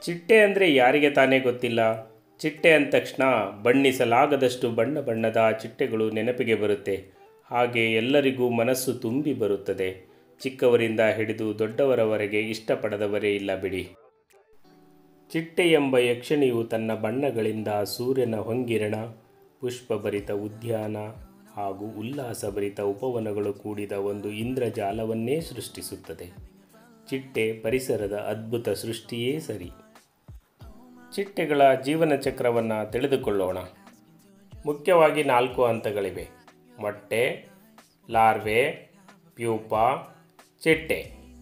ಚಿಟ್ಟೆ ಅಂದರೆ ಯಾರಿಗೆ ತಾನೇ ಗೊತ್ತಿಲ್ಲ ಚಿಟ್ಟೆ ಅಂದ ತಕ್ಷಣ ಬಣ್ಣಿಸಲಾಗದಷ್ಟು ಬಣ್ಣ ಬಣ್ಣದ ಚಿಟ್ಟೆಗಳು ನೆನಪಿಗೆ ಬರುತ್ತೆ ಹಾಗೆ ಎಲ್ಲರಿಗೂ ಮನಸ್ಸು ತುಂಬಿ ಬರುತ್ತದೆ ಚಿಕ್ಕವರಿಂದ ಹಿಡಿದು ದೊಡ್ಡವರವರೆಗೆ ಇಷ್ಟಪಡದವರೇ ಇಲ್ಲ ಬಿಡಿ ಚಿಟ್ಟೆ ಎಂಬ ಯಕ್ಷಿಣಿಯು ತನ್ನ ಬಣ್ಣಗಳಿಂದ ಸೂರ್ಯನ ಹೊಂಗಿರಣ ಪುಷ್ಪಭರಿತ ಉದ್ಯಾನ ಹಾಗೂ ಉಲ್ಲಾಸಭರಿತ ಉಪವನಗಳು ಕೂಡಿದ ಒಂದು ಇಂದ್ರಜಾಲವನ್ನೇ ಸೃಷ್ಟಿಸುತ್ತದೆ ಚಿಟ್ಟೆ ಪರಿಸರದ ಅದ್ಭುತ ಸೃಷ್ಟಿಯೇ ಸರಿ ಚಿಟ್ಟೆಗಳ ಜೀವನ ಚಕ್ರವನ್ನು ತಿಳಿದುಕೊಳ್ಳೋಣ ಮುಖ್ಯವಾಗಿ ನಾಲ್ಕು ಹಂತಗಳಿವೆ ಮೊಟ್ಟೆ ಲಾರ್ವೆ ಪ್ಯೂಪಾ ಚಿಟ್ಟೆ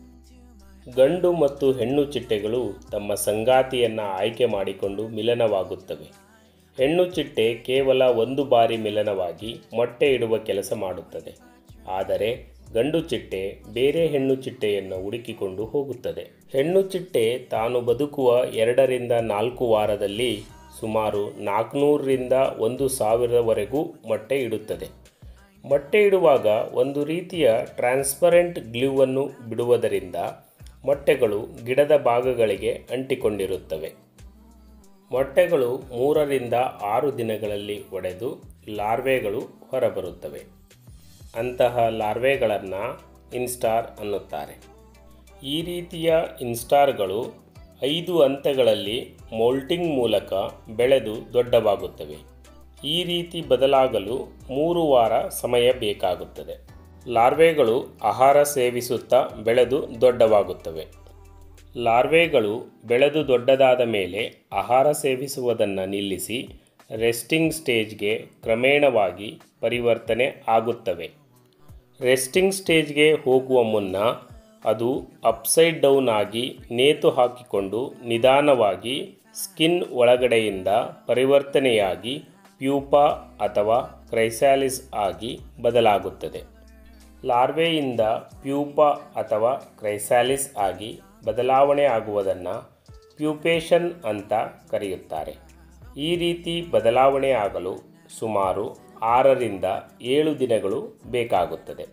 ಗಂಡು ಮತ್ತು ಹೆಣ್ಣು ಚಿಟ್ಟೆಗಳು ತಮ್ಮ ಸಂಗಾತಿಯನ್ನು ಆಯ್ಕೆ ಮಾಡಿಕೊಂಡು ಮಿಲನವಾಗುತ್ತವೆ ಹೆಣ್ಣು ಚಿಟ್ಟೆ ಕೇವಲ ಒಂದು ಬಾರಿ ಮಿಲನವಾಗಿ ಮೊಟ್ಟೆ ಇಡುವ ಕೆಲಸ ಮಾಡುತ್ತದೆ ಆದರೆ ಗಂಡು ಚಿಟ್ಟೆ ಬೇರೆ ಹೆಣ್ಣು ಚಿಟ್ಟೆಯನ್ನು ಹುಡುಕಿಕೊಂಡು ಹೋಗುತ್ತದೆ ಹೆಣ್ಣು ಚಿಟ್ಟೆ ತಾನು ಬದುಕುವ ಎರಡರಿಂದ ನಾಲ್ಕು ವಾರದಲ್ಲಿ ಸುಮಾರು ನಾಲ್ಕುನೂರರಿಂದ ಒಂದು ಸಾವಿರದವರೆಗೂ ಮೊಟ್ಟೆ ಇಡುತ್ತದೆ ಮೊಟ್ಟೆ ಇಡುವಾಗ ಒಂದು ರೀತಿಯ ಟ್ರಾನ್ಸ್ಪರೆಂಟ್ ಗ್ಲೂವನ್ನು ಬಿಡುವುದರಿಂದ ಮೊಟ್ಟೆಗಳು ಗಿಡದ ಭಾಗಗಳಿಗೆ ಅಂಟಿಕೊಂಡಿರುತ್ತವೆ ಮೊಟ್ಟೆಗಳು ಮೂರರಿಂದ ಆರು ದಿನಗಳಲ್ಲಿ ಒಡೆದು ಲಾರ್ವೆಗಳು ಹೊರಬರುತ್ತವೆ ಅಂತಹ ಲಾರ್ವೆಗಳನ್ನು ಇನ್ಸ್ಟಾರ್ ಅನ್ನುತ್ತಾರೆ ಈ ರೀತಿಯ ಇನ್ಸ್ಟಾರ್ಗಳು ಐದು ಹಂತಗಳಲ್ಲಿ ಮೋಲ್ಟಿಂಗ್ ಮೂಲಕ ಬೆಳೆದು ದೊಡ್ಡವಾಗುತ್ತವೆ ಈ ರೀತಿ ಬದಲಾಗಲು ಮೂರು ವಾರ ಸಮಯ ಬೇಕಾಗುತ್ತದೆ ಲಾರ್ವೆಗಳು ಆಹಾರ ಸೇವಿಸುತ್ತಾ ಬೆಳೆದು ದೊಡ್ಡವಾಗುತ್ತವೆ ಲಾರ್ವೆಗಳು ಬೆಳೆದು ದೊಡ್ಡದಾದ ಮೇಲೆ ಆಹಾರ ಸೇವಿಸುವುದನ್ನು ನಿಲ್ಲಿಸಿ ರೆಸ್ಟಿಂಗ್ ಸ್ಟೇಜ್ಗೆ ಕ್ರಮೇಣವಾಗಿ ಪರಿವರ್ತನೆ ಆಗುತ್ತವೆ ರೆಸ್ಟಿಂಗ್ ಸ್ಟೇಜ್ಗೆ ಹೋಗುವ ಮುನ್ನ ಅದು ಅಪ್ಸೈಡ್ ಡೌನ್ ಆಗಿ ನೇತು ಹಾಕಿಕೊಂಡು ನಿಧಾನವಾಗಿ ಸ್ಕಿನ್ ಒಳಗಡೆಯಿಂದ ಪರಿವರ್ತನೆಯಾಗಿ ಪ್ಯೂಪಾ ಅಥವಾ ಕ್ರೈಸಾಲಿಸ್ ಆಗಿ ಬದಲಾಗುತ್ತದೆ ಲಾರ್ವೆಯಿಂದ ಪ್ಯೂಪಾ ಅಥವಾ ಕ್ರೈಸಾಲಿಸ್ ಆಗಿ ಬದಲಾವಣೆ ಆಗುವುದನ್ನು ಪ್ಯೂಪೇಷನ್ ಅಂತ ಕರೆಯುತ್ತಾರೆ ಈ ರೀತಿ ಬದಲಾವಣೆ ಆಗಲು ಸುಮಾರು ಆರರಿಂದ ಏಳು ದಿನಗಳು ಬೇಕಾಗುತ್ತದೆ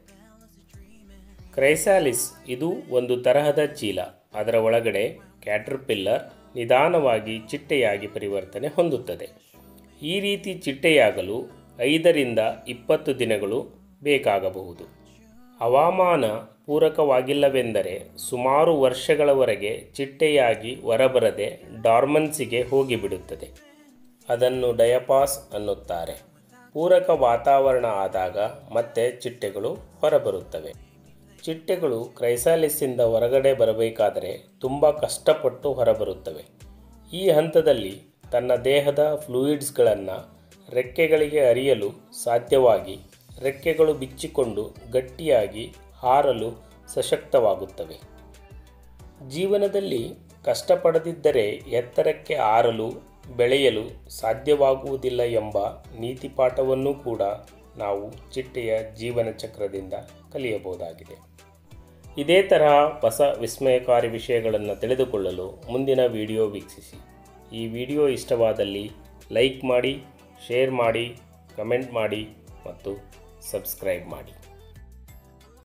ಕ್ರೈಸಾಲಿಸ್ ಇದು ಒಂದು ತರಹದ ಚೀಲ ಅದರ ಒಳಗಡೆ ಕ್ಯಾಟರ್ಪಿಲ್ಲರ್ ನಿಧಾನವಾಗಿ ಚಿಟ್ಟೆಯಾಗಿ ಪರಿವರ್ತನೆ ಹೊಂದುತ್ತದೆ ಈ ರೀತಿ ಚಿಟ್ಟೆಯಾಗಲು ಐದರಿಂದ ಇಪ್ಪತ್ತು ದಿನಗಳು ಬೇಕಾಗಬಹುದು ಹವಾಮಾನ ಪೂರಕವಾಗಿಲ್ಲವೆಂದರೆ ಸುಮಾರು ವರ್ಷಗಳವರೆಗೆ ಚಿಟ್ಟೆಯಾಗಿ ಹೊರಬರದೆ ಡಾರ್ಮನ್ಸಿಗೆ ಹೋಗಿಬಿಡುತ್ತದೆ ಅದನ್ನು ಡಯಪಾಸ್ ಅನ್ನುತ್ತಾರೆ ಪೂರಕ ವಾತಾವರಣ ಆದಾಗ ಮತ್ತೆ ಚಿಟ್ಟೆಗಳು ಹೊರಬರುತ್ತವೆ ಚಿಟ್ಟೆಗಳು ಕ್ರೈಸಾಲಿಸ್ಸಿಂದ ಹೊರಗಡೆ ಬರಬೇಕಾದರೆ ತುಂಬ ಕಷ್ಟಪಟ್ಟು ಹೊರಬರುತ್ತವೆ ಈ ಹಂತದಲ್ಲಿ ತನ್ನ ದೇಹದ ಫ್ಲೂಯಿಡ್ಸ್ಗಳನ್ನು ರೆಕ್ಕೆಗಳಿಗೆ ಅರಿಯಲು ಸಾಧ್ಯವಾಗಿ ರೆಕ್ಕೆಗಳು ಬಿಚ್ಚಿಕೊಂಡು ಗಟ್ಟಿಯಾಗಿ ಹಾರಲು ಸಶಕ್ತವಾಗುತ್ತವೆ ಜೀವನದಲ್ಲಿ ಕಷ್ಟಪಡದಿದ್ದರೆ ಎತ್ತರಕ್ಕೆ ಹಾರಲು ಬೆಳೆಯಲು ಸಾಧ್ಯವಾಗುವುದಿಲ್ಲ ಎಂಬ ನೀತಿಪಾಠವನ್ನು ಕೂಡ ನಾವು ಚಿಟ್ಟೆಯ ಜೀವನ ಚಕ್ರದಿಂದ ಕಲಿಯಬಹುದಾಗಿದೆ ಇದೇ ತರಹ ಹೊಸ ವಿಸ್ಮಯಕಾರಿ ವಿಷಯಗಳನ್ನು ತಿಳಿದುಕೊಳ್ಳಲು ಮುಂದಿನ ವಿಡಿಯೋ ವೀಕ್ಷಿಸಿ ಈ ವಿಡಿಯೋ ಇಷ್ಟವಾದಲ್ಲಿ ಲೈಕ್ ಮಾಡಿ ಶೇರ್ ಮಾಡಿ ಕಮೆಂಟ್ ಮಾಡಿ ಮತ್ತು ಸಬ್ಸ್ಕ್ರೈಬ್ ಮಾಡಿ